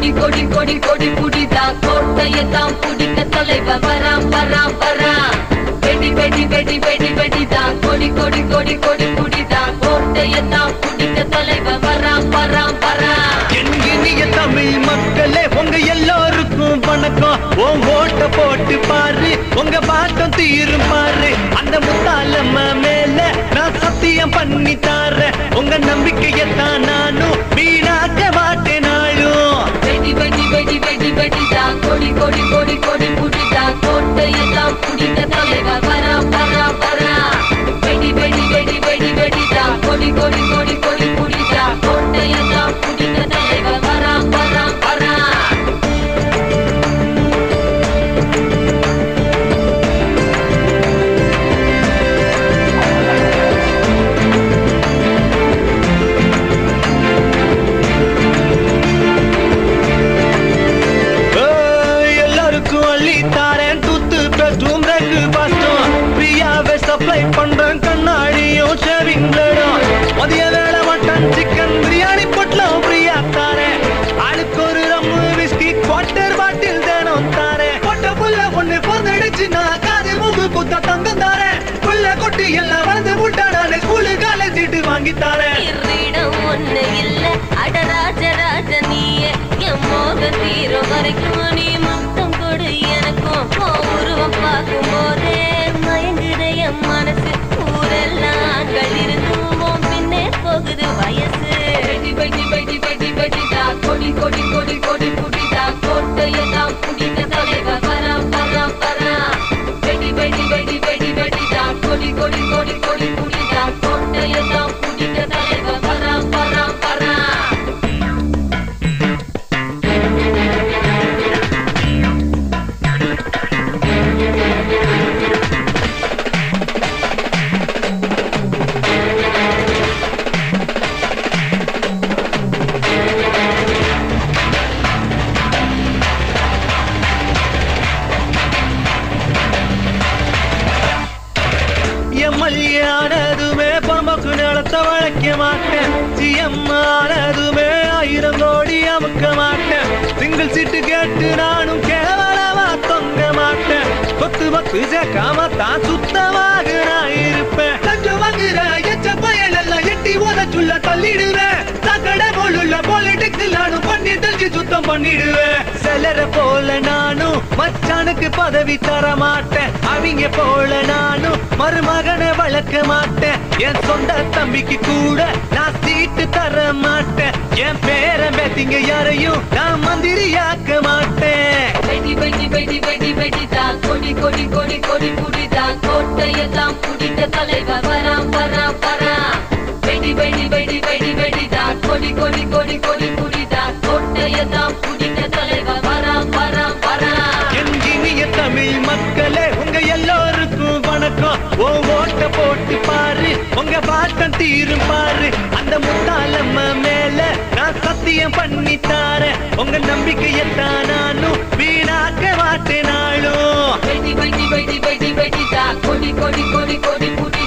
கொடி கொடி கொடி கொடி புடிதான் கோட்டையத்தான் புடிக்க தலைவர் வராம் வராம் வராம் வெடி வெடி வெடி வெடி வெடிதான் கொடி கொடி கொடி கொடி புடிதான் கோட்டையத்தான் புடிக்க தலைவர் வராம் வராம் வராம் என் இனிய தமிழ் மக்களே உங்க எல்லாருக்கும் வணக்கம் உன் ஓட்ட போட்டு பாரு உங்க பாட்டம் தீரும் பாரு அந்த முத்தாலம்ம மேல நான் சத்தியம் பண்ணி தாரேன் உங்க நம்பிக்கையத்தான் நானும் வீணாக்க மாட்டேன் நாளும் வெடி வெடி வெடி வெடி வெடிதான் கொடி கொடி கொடி கொடி புடிதான் கோட்டையெல்லாம் புடிக்க தலைவர் வராம் வராம் வராம் வெடி வெடி வெடி வெடி வெடிதான் கொடி கொடி கொடி கொடி புடிதான் கோட்டையெல்லாம் புடிக்க தலைவர் வராம் வராம் வராம் ஏய், எல்லாருக்கும் அள்ளி தாரேன் தூத்து பெட்ரூம் ரெக்கு பாஸ்டம் ஃப்ரீயாவே சப்ளை பண்றேன் கண்ணாடியும் ஷேவிங் பிளேடும் மதிய வேளை மட்டன் சிக்கன் பிரியாணி பொட்டலம் ஃப்ரீயா தாரேன் ஆளுக்கு ஒரு ரம்மு விஸ்கி குவார்டர் பாட்டில் தேனும் தாரேன் பொட்ட புள்ள ஒண்ணு பிறந்துடுச்சுன்னா காது மூக்கு குத்த தங்கம் தாரேன் புள்ள கொட்டி எல்லாம் வளர்ந்து விட்டாடானே ஸ்கூலு காலேஜ் சீட்டு வாங்கி தாரேன் இருடம் ஒண்ணு இல்ல அடராஜ ராஜ நீயே என் மோகம் தீரும் வரைக்கும் நீ முத்தம் கொடு எனக்கும் உன் உருவம் பார்க்கும் போதே மயங்குதே என் மனசு ஊரெல்லாம் ஆண்கள் இருந்தும் உன் பின்னே போகுது வயசு வெடி வெடி வெடி வெடி வெடிதா கொடி கொடி கொடி கொடி புடிதா கோட்டையெல்லாம் புடிக்க தலைவர் வராம் வராம் வராம் வெடி வெடி வெடி வெடி வெடிதா கொடி கொடி கொடி கொடி புடிதா கோட்டையெல்லாம் புடிக்க தலைவர் வராம் வராம் வராம் எம்எல்ஏ ஆனதுமே பொறுமக்கு நிலத்தை வளைக்க மாட்டேன் சிஎம் ஆனதுமே ஆயிரம் கோடி அமுக்க மாட்டேன் சிங்கிள் சீட்டு கேட்டு நானும் கேவலமா தொங்க மாட்டேன் கொத்து பத்து சேர்க்காம தான் சுத்தமாக நான் இருப்பேன் லஞ்சம் வாங்குற எச்ச பயல் எல்லாம் எட்டி உதச்சுள்ள தள்ளிடுவேன் சக்கடை போலுள்ள பாலிடிக்ஸ் நானும் பண்ணி தெரிஞ்சு சுத்தம் பண்ணிடுவேன் சிலர போல நானும் மச்சானுக்கு பதவி தர மாட்டேன் அவங்க போல நானும் மருமகனை வளர்க்க மாட்டேன் என் சொந்த தம்பிக்கு கூட நான் சீட்டு தர மாட்டேன் என் பேரன் பேத்திங்க யாரையும் நான் மந்திரியாக்க மாட்டேன் வெடி வெடி வெடி வெடி வெடிதான் கொடி கொடி கொடி கொடி புடிதான் கோட்டையெல்லாம் புடித்த தலைவர் வராம் வராம் வராம் வெடி வெடி வெடி வெடி வெடிதான் கொடி கொடி கொடி கொடி புடிதான் கோட்டையெல்லாம் புடித்த தலைவர் வராம் வராம் வராம் என் இனிய தமிழ் மக்களே உங்க எல்லாருக்கும் வணக்கம் ஓ ஓட்ட போட்டு பாரு உங்க பாட்டம் தீரும் பாரு அந்த முத்தாலம்ம மேல நான் சத்தியம் பண்ணி தாரேன் உங்க நம்பிக்கையத்தான் நானும் வீணாக்க மாட்டேன் நாளும் வெடி வெடி வெடி வெடி வெடிதான் கொடி கொடி கொடி கொடி புடி